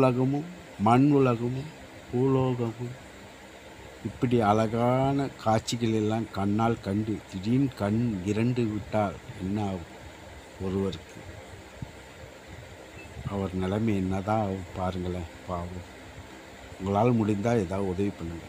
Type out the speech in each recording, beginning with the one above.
உலகமும் மண் உலகமும் பூலோகமும் இப்படி அழகான காட்சிகள் எல்லாம் கண்ணால் கண்டு திடீர்னு கண் இரண்டு விட்டால் என்ன ஆகும் ஒருவருக்கு அவர் நிலைமை என்னதான் ஆகும் பாருங்களேன் பாவம் உங்களால் முடிந்தால் ஏதாவது உதவி பண்ணுங்கள்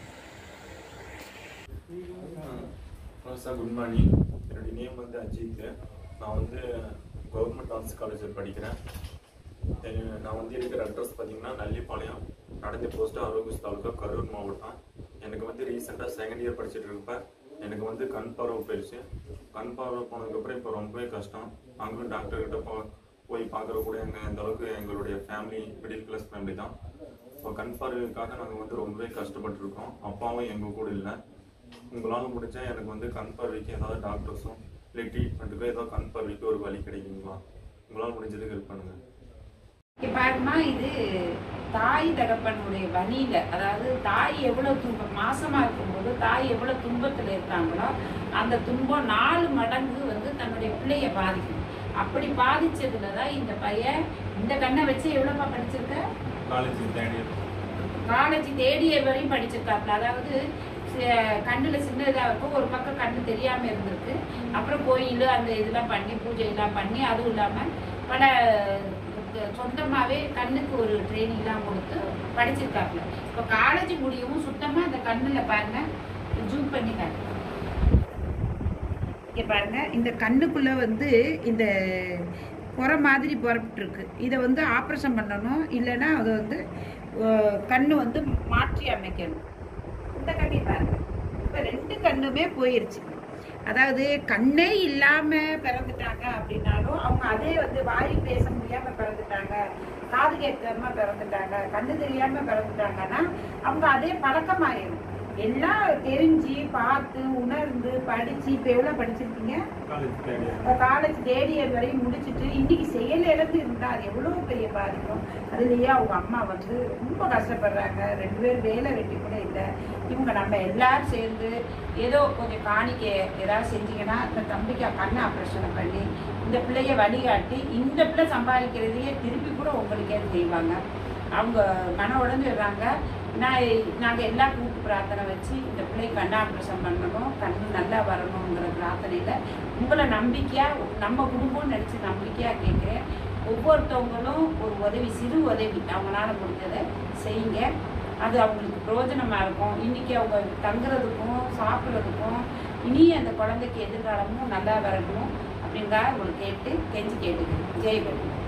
ஹலோ சார் குட் மார்னிங் என்னுடைய நேம் வந்து அஜித் நான் வந்து கவர்மெண்ட் ஆர்ட்ஸ் காலேஜில் படிக்கிறேன் எ- நான் வந்து இருக்கிற அட்ரஸ் பார்த்தீங்கன்னா நல்லிப்பாளையம் நடந்த போஸ்ட் ஆரோக்கிய தாலுக்கா கரூர் மாவட்டம் எனக்கு வந்து ரீசெண்டாக செகண்ட் இயர் படிச்சுட்டு இருப்ப எனக்கு வந்து கண் பார்வை போயிடுச்சு கண் பார்வை போனதுக்கப்புறம் இப்போ ரொம்பவே கஷ்டம் அங்கே டாக்டர் கிட்ட போ போய் பார்க்குற கூட எங்கள் இந்த அளவுக்கு எங்களுடைய ஃபேமிலி மிடில் கிளாஸ் ஃபேமிலி தான் இப்போ கண் பார்வைக்காக நாங்கள் வந்து ரொம்பவே கஷ்டப்பட்டுருக்கோம் அப்பாவும் எங்கள் கூட இல்லை உங்களால் முடிஞ்சா எனக்கு வந்து கண் பார்வைக்கு ஏதாவது டாக்டர்ஸும் இல்லை ட்ரீட்மெண்ட்டுக்கோ ஏதோ கண் பார்வைக்கு ஒரு வழி கிடைக்குங்களா உங்களால் முடிஞ்சதுக்கு ஹெல்ப் பண்ணுங்க இங்க பாருமா இது தாய் தகப்பனுடைய வழியில அதாவது தாய் எவ்வளவு துன்பம் மாசமா இருக்கும்போது தாய் எவ்வளவு துன்பத்துல இருக்காங்களோ அந்த துன்பம் நாலு மடங்கு வந்து தன்னுடைய பிள்ளைய பாதிக்கும் அப்படி பாதிச்சதுல தான் இந்த பையன் இந்த கண்ணை வச்சு எவ்வளவுப்பா படிச்சிருக்க காலேஜ் தேடி காலேஜ் தேடிய வரையும் படிச்சிருக்காப்ல அதாவது சி- கண்ணுல சின்னதா இருக்கும் ஒரு பக்கம் கண்ணு தெரியாம இருந்திருக்கு அப்புறம் கோயில் அந்த இதெல்லாம் பண்ணி பூஜை எல்லாம் பண்ணி அதுவும் இல்லாம பல அஹ், சொந்தமாவே கண்ணுக்கு ஒரு ட்ரைனிங்லாம் கொடுத்து படிச்சிருக்காப்ல இப்போ காலேஜ் முடியவும் சுத்தமா அந்த கண்ணுல பாருங்க ஜூம் பண்ணி காட்டு இங்க பாருங்க இந்த கண்ணுக்குள்ள வந்து இந்த புற மாதிரி புறப்பட்டுருக்கு இதை வந்து ஆப்ரேஷன் பண்ணணும் இல்லைன்னா அதை வந்து அஹ், கண்ணு வந்து மாற்றி அமைக்கணும் இந்த கண்ணை பாருங்க இப்போ ரெண்டு கண்ணுமே போயிருச்சு அதாவது கண்ணே இல்லாம பிறந்துட்டாங்க அப்படின்னாலும் அவங்க அதே வந்து வாய் பேச முடியாம பிறந்துட்டாங்க காது கேட்காம பிறந்துட்டாங்க கண்ணு தெரியாம பிறந்துட்டாங்கன்னா அவங்க அதே பழக்கமாயிரும் எல்லாம் தெரிஞ்சு பார்த்து உணர்ந்து படிச்சு இப்போ எவ்வளோ படிச்சிருக்கீங்க காலேஜ் தேடி காலேஜ் தேர்ட் இயர் வரையும் முடிச்சுட்டு இன்னைக்கு செயல் இழந்து இருந்தா அது எவ்வளவு பெரிய பாதிக்கும் அதுலயே அவங்க அம்மா வந்து ரொம்ப கஷ்டப்படுறாங்க ரெண்டு பேரும் வேலை வெட்டி கூட இல்லை இவங்க நம்ம எல்லாரும் சேர்ந்து ஏதோ கொஞ்சம் காணிக்க ஏதாவது செஞ்சீங்கன்னா இந்த தம்பிக்கு கண் ஆப்ரேஷனை பண்ணி இந்த பிள்ளைய வழிகாட்டி இந்த பிள்ளை சம்பாதிக்கிறதையே திருப்பி கூட உங்களுக்கே செய்வாங்க அவங்க மன உடஞ்சிடுறாங்க நான் நாங்கள் எல்லாம் கூட்டு பிரார்த்தனை வச்சு இந்த பிள்ளை கண் ஆப்ரேஷன் பண்ணணும் கண்ணு நல்லா வரணுங்கிற பிரார்த்தனையில் உங்களை நம்பிக்கையாக நம்ம குடும்பம்னு நினச்சி நம்பிக்கையாக கேட்குறேன் ஒவ்வொருத்தவங்களும் ஒரு உதவி சிறு உதவி அவங்களால முடிஞ்சதை செய்யுங்க அது அவங்களுக்கு பிரயோஜனமாக இருக்கும் இன்றைக்கி அவங்க தங்குறதுக்கும் சாப்பிட்றதுக்கும் இனி அந்த குழந்தைக்கு எதிர்காலமும் நல்லா வரணும் அப்படின்றா உங்களுக்கு கேட்டு கெஞ்சி கேட்டுக்கிறேன் ஜெயபதி